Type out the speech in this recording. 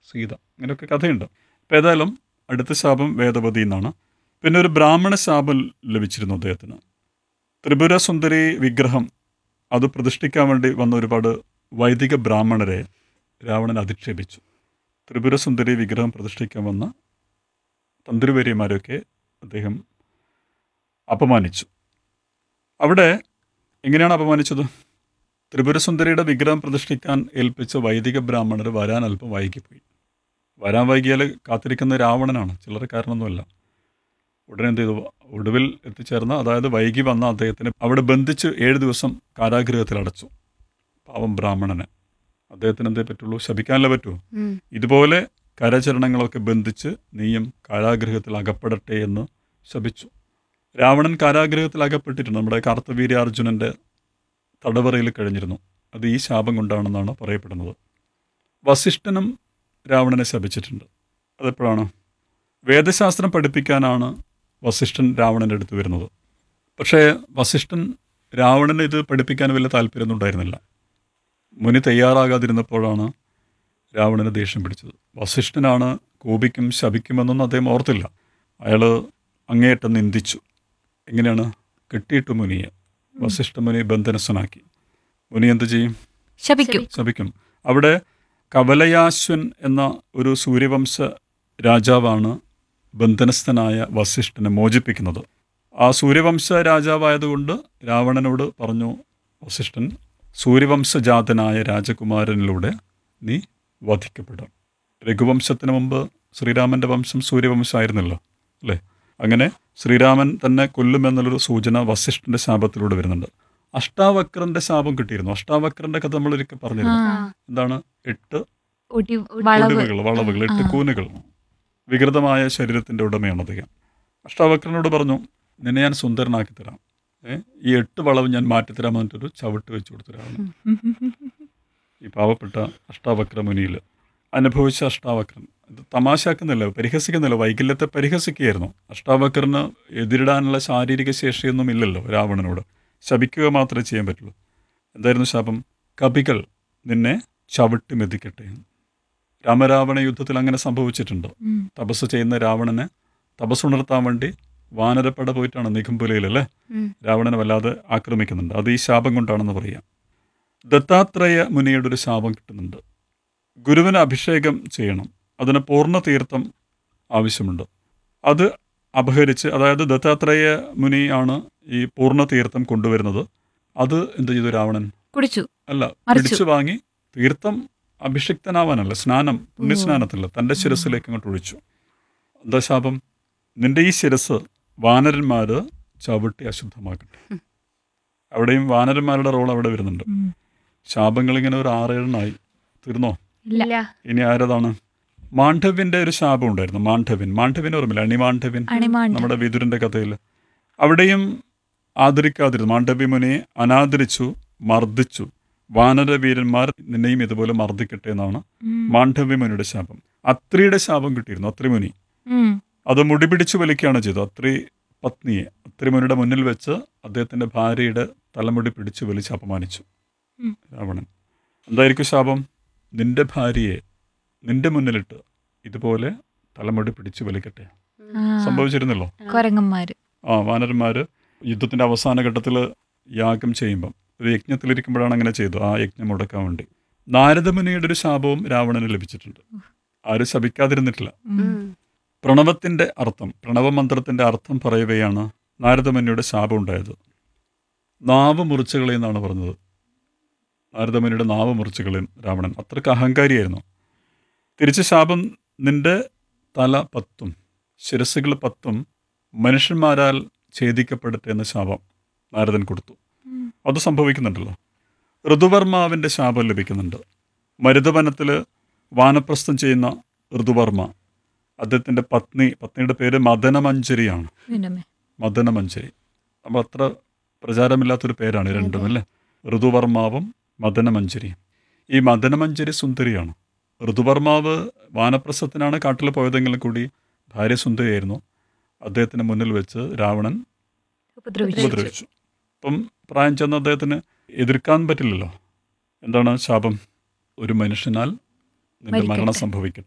സീത ഇങ്ങനെയൊക്കെ കഥയുണ്ട് അപ്പം ഏതായാലും അടുത്ത ശാപം വേദവതി എന്നാണ് പിന്നെ ഒരു ബ്രാഹ്മണ ശാപം ലഭിച്ചിരുന്നു അദ്ദേഹത്തിന് ത്രിപുര സുന്ദരി വിഗ്രഹം അത് പ്രതിഷ്ഠിക്കാൻ വേണ്ടി വന്ന ഒരുപാട് വൈദിക ബ്രാഹ്മണരെ രാവണൻ അധിക്ഷേപിച്ചു ത്രിപുര സുന്ദരി വിഗ്രഹം പ്രതിഷ്ഠിക്കാൻ വന്ന തന്ത്രിവര്യന്മാരെയൊക്കെ അദ്ദേഹം അപമാനിച്ചു അവിടെ എങ്ങനെയാണ് അപമാനിച്ചത് ത്രിപുരസുന്ദരിയുടെ വിഗ്രഹം പ്രതിഷ്ഠിക്കാൻ ഏൽപ്പിച്ച വൈദിക ബ്രാഹ്മണർ വരാൻ അല്പം വൈകിപ്പോയി വരാൻ വൈകിയാൽ കാത്തിരിക്കുന്ന രാവണനാണ് ചില്ലറ കാരണമൊന്നുമല്ല ഉടനെ എന്ത് ചെയ്തു ഒടുവിൽ എത്തിച്ചേർന്ന അതായത് വൈകി വന്ന അദ്ദേഹത്തിന് അവിടെ ബന്ധിച്ച് ഏഴ് ദിവസം കാരാഗൃഹത്തിൽ അടച്ചു പാവം ബ്രാഹ്മണനെ അദ്ദേഹത്തിന് എന്തേ പറ്റുള്ളൂ ശപിക്കാനല്ലേ പറ്റൂ ഉം. ഇതുപോലെ കരചരണങ്ങളൊക്കെ ബന്ധിച്ച് നീയും കാരാഗൃഹത്തിൽ അകപ്പെടട്ടെ എന്ന് ശപിച്ചു രാവണൻ കാരാഗൃഹത്തിൽ അകപ്പെട്ടിട്ടുണ്ട് നമ്മുടെ കാർത്തവീര്യാർജുനന്റെ തടവറയിൽ കഴിഞ്ഞിരുന്നു അത് ഈ ശാപം കൊണ്ടാണെന്നാണ് പറയപ്പെടുന്നത് വസിഷ്ഠനും രാവണനെ ശപിച്ചിട്ടുണ്ട് അതെപ്പോഴാണ് വേദശാസ്ത്രം പഠിപ്പിക്കാനാണ് വസിഷ്ഠൻ രാവണൻ്റെ അടുത്ത് വരുന്നത് പക്ഷേ വസിഷ്ഠൻ രാവണന് ഇത് പഠിപ്പിക്കാൻ വലിയ താല്പര്യമൊന്നും ഉണ്ടായിരുന്നില്ല മുനി തയ്യാറാകാതിരുന്നപ്പോഴാണ് രാവണന് ദേഷ്യം പിടിച്ചത് വസിഷ്ഠനാണ് കോപിക്കും ശപിക്കുമെന്നൊന്നും അദ്ദേഹം ഓർത്തില്ല അയാൾ അങ്ങേയറ്റം നിന്ദിച്ചു എങ്ങനെയാണ് കെട്ടിയിട്ടു മുനിയെ വസിഷ്ഠ മുനി ബന്ധനസ്ഥനാക്കി മുനി എന്ത് ചെയ്യും ശപിക്കും ശപിക്കും അവിടെ കവലയാശ്വൻ എന്ന ഒരു സൂര്യവംശ രാജാവാണ് ബന്ധനസ്ഥനായ വസിഷ്ഠനെ മോചിപ്പിക്കുന്നത് ആ സൂര്യവംശ രാജാവായതുകൊണ്ട് രാവണനോട് പറഞ്ഞു വസിഷ്ഠൻ സൂര്യവംശജാതനായ രാജകുമാരനിലൂടെ നീ വധിക്കപ്പെടും രഘുവംശത്തിന് മുമ്പ് ശ്രീരാമന്റെ വംശം സൂര്യവംശമായിരുന്നല്ലോ അല്ലേ അങ്ങനെ ശ്രീരാമൻ തന്നെ കൊല്ലുമെന്നുള്ളൊരു സൂചന വസിഷ്ഠന്റെ ശാപത്തിലൂടെ വരുന്നുണ്ട് അഷ്ടാവക്രന്റെ ശാപം കിട്ടിയിരുന്നു അഷ്ടാവക്രന്റെ കഥ നമ്മൾ ഒരിക്കൽ ആ പറഞ്ഞിരുന്നു എന്താണ് എട്ട് ഒടി വളവ് ഒടിവുകൾ വളവുകൾ എട്ട് ആ. കൂനുകൾ വികൃതമായ ശരീരത്തിന്റെ ഉടമയാണ് അദ്ദേഹം അഷ്ടാവക്രനോട് പറഞ്ഞു നിന്നെ ഞാൻ സുന്ദരനാക്കി തരാം ഏ ഈ എട്ട് വളവ് ഞാൻ മാറ്റിത്തരാൻ പറഞ്ഞിട്ടൊരു ചവിട്ട് വെച്ച് കൊടുത്തരാണ് ഈ പാവപ്പെട്ട അഷ്ടാവക്ര മുനിയിൽ അനുഭവിച്ച അഷ്ടാവക്രൻ ഇത് തമാശാക്കുന്നില്ല പരിഹസിക്കുന്നില്ല വൈകല്യത്തെ പരിഹസിക്കുകയായിരുന്നു അഷ്ടാവക്രന് എതിരിടാനുള്ള ശാരീരിക ശേഷിയൊന്നും ഇല്ലല്ലോ രാവണനോട് ശപിക്കുക മാത്രമേ ചെയ്യാൻ പറ്റുള്ളൂ എന്തായിരുന്നു ശാപം കപികൾ നിന്നെ ചവിട്ടി മെതിക്കട്ടെ രാമരാവണ യുദ്ധത്തിൽ അങ്ങനെ സംഭവിച്ചിട്ടുണ്ട് ഉം. തപസ് ചെയ്യുന്ന രാവണനെ തപസ്സുണർത്താൻ വേണ്ടി വാനരപ്പട പോയിട്ടാണ് നിഘംപുലയിലല്ലേ ഉം. രാവണനെ വല്ലാതെ ആക്രമിക്കുന്നുണ്ട് അത് ഈ ശാപം കൊണ്ടാണെന്ന് പറയാം ദത്താത്രേയ മുനിയുടെ ഒരു ശാപം കിട്ടുന്നുണ്ട് ഗുരുവിന് അഭിഷേകം ചെയ്യണം അതിന് പൂർണ്ണ തീർത്ഥം ആവശ്യമുണ്ട് അത് അപഹരിച്ച് അതായത് ദത്താത്രേയ മുനി ആണ് ഈ പൂർണ്ണ തീർത്ഥം കൊണ്ടുവരുന്നത് അത് എന്ത് ചെയ്തു രാവണൻ കുടിച്ചു അല്ല മറിച്ചു. പിടിച്ചു വാങ്ങി തീർത്ഥം അഭിഷിക്തനാവാനല്ല സ്നാനം പുണ്യസ്നാനത്തില്ല തൻ്റെ ശിരസിലേക്ക് അങ്ങോട്ട് ഒഴിച്ചു എന്താ ശാപം നിന്റെ ഈ ശിരസ് വാനരന്മാര് ചവിട്ടി അശുദ്ധമാക്കട്ടെ അവിടെയും വാനരന്മാരുടെ റോൾ അവിടെ വരുന്നുണ്ട് ഉം. ശാപങ്ങൾ ഇങ്ങനെ ഒരു ആറേഴെണ്ണായി തീർന്നോ ഇല്ല ഇനി ആരതാണ് മാണ്ഡവ്യന്റെ ഒരു ശാപം ഉണ്ടായിരുന്നു മാണ്ഡവ്യൻ മാണ്ഡവ്യൻ ഓർമ്മയില്ല അണിമാണ്ഡവ്യൻ അണിമാണ്ട് നമ്മുടെ വിതുരന്റെ കഥയിൽ അവിടെയും ആദരിക്കാതിരുന്നു മാണ്ഡവ്യ മുനിയെ അനാദരിച്ചു മർദ്ദിച്ചു വാനരവീരന്മാർ നിന്നെയും ഇതുപോലെ മർദ്ദിക്കട്ടെ എന്നാണ് ഉം. മാണ്ഡവ്യ മുനിയുടെ ശാപം അത്രിയുടെ ശാപം കിട്ടിയിരുന്നു അത്രി മുനി ഉം. അത് മുടി പിടിച്ച് വലിക്കുകയാണ് ചെയ്തത് അത്രി പത്നിയെ അത്രി മുനിയുടെ മുന്നിൽ വെച്ച് അദ്ദേഹത്തിന്റെ ഭാര്യയുടെ തലമുടി പിടിച്ച് വലിച്ച് അപമാനിച്ചു ഉം. രാവണൻ എന്തായിരിക്കും ശാപം നിന്റെ ഭാര്യയെ നിന്റെ മുന്നിലിട്ട് ഇതുപോലെ തലമുടി പിടിച്ച് വലിക്കട്ടെ ആ. സംഭവിച്ചിരുന്നല്ലോ കൊരങ്ങന്മാര് ആ വാനരന്മാര് യുദ്ധത്തിന്റെ അവസാന ഘട്ടത്തിൽ യാഗം ചെയ്യുമ്പം ഒരു യജ്ഞത്തിലിരിക്കുമ്പോഴാണ് അങ്ങനെ ചെയ്തു ആ യജ്ഞം മുടക്കാൻ വേണ്ടി നാരദമുനിയുടെ ഒരു ശാപവും രാവണന് ലഭിച്ചിട്ടുണ്ട് ആരും ശപിക്കാതിരുന്നിട്ടില്ല ഉം. ഉം. പ്രണവത്തിന്റെ അർത്ഥം പ്രണവമന്ത്രത്തിന്റെ അർത്ഥം പറയുകയാണ് നാരദമുനിയുടെ ശാപം ഉണ്ടായത് നാവ് മുറിച്ചുകളി എന്നാണ് പറഞ്ഞത് നാരദമുനിയുടെ നാവ് മുറിച്ചുകളി രാവണൻ അത്രക്ക് അഹങ്കാരിയായിരുന്നു തിരിച്ച് ശാപം നിന്റെ തല പത്തും ശിരസ്സുകൾ പത്തും മനുഷ്യന്മാരാൽ ഛേദിക്കപ്പെടട്ടെ എന്ന ശാപം നാരദൻ കൊടുത്തു ഉം. അത് സംഭവിക്കുന്നുണ്ടല്ലോ ഋതുവർമാവിൻ്റെ ശാപം ലഭിക്കുന്നുണ്ട് മരുതവനത്തിൽ വാനപ്രസ്ഥം ചെയ്യുന്ന ഋതുവർമ്മ അദ്ദേഹത്തിൻ്റെ പത്നി പത്നിയുടെ പേര് മദനമഞ്ജരിയാണ് പിന്നമ്മേ. മദനമഞ്ജരി നമ്മൾ അത്ര പ്രചാരമില്ലാത്തൊരു പേരാണ് ഈ രണ്ടും അല്ലേ ഋതുവർമാവും മദനമഞ്ജരിയും ഈ മദനമഞ്ജരി സുന്ദരിയാണ് ഋതുവർമാവ് വാനപ്രസ്ഥത്തിനാണ് കാട്ടിൽ പോയതെങ്കിലും കൂടി ഭാര്യ സുന്ദരിയായിരുന്നു അദ്ദേഹത്തിന് മുന്നിൽ വെച്ച് രാവണൻ ഉപദ്രവിച്ചു ഉപദ്രവിച്ചു അപ്പം പ്രായം ചെന്ന അദ്ദേഹത്തിന് എതിർക്കാൻ പറ്റില്ലല്ലോ എന്താണ് ശാപം ഒരു മനുഷ്യനാൽ നിന്റെ മരിക്കട്ടെ. മരണം സംഭവിക്കട്ടെ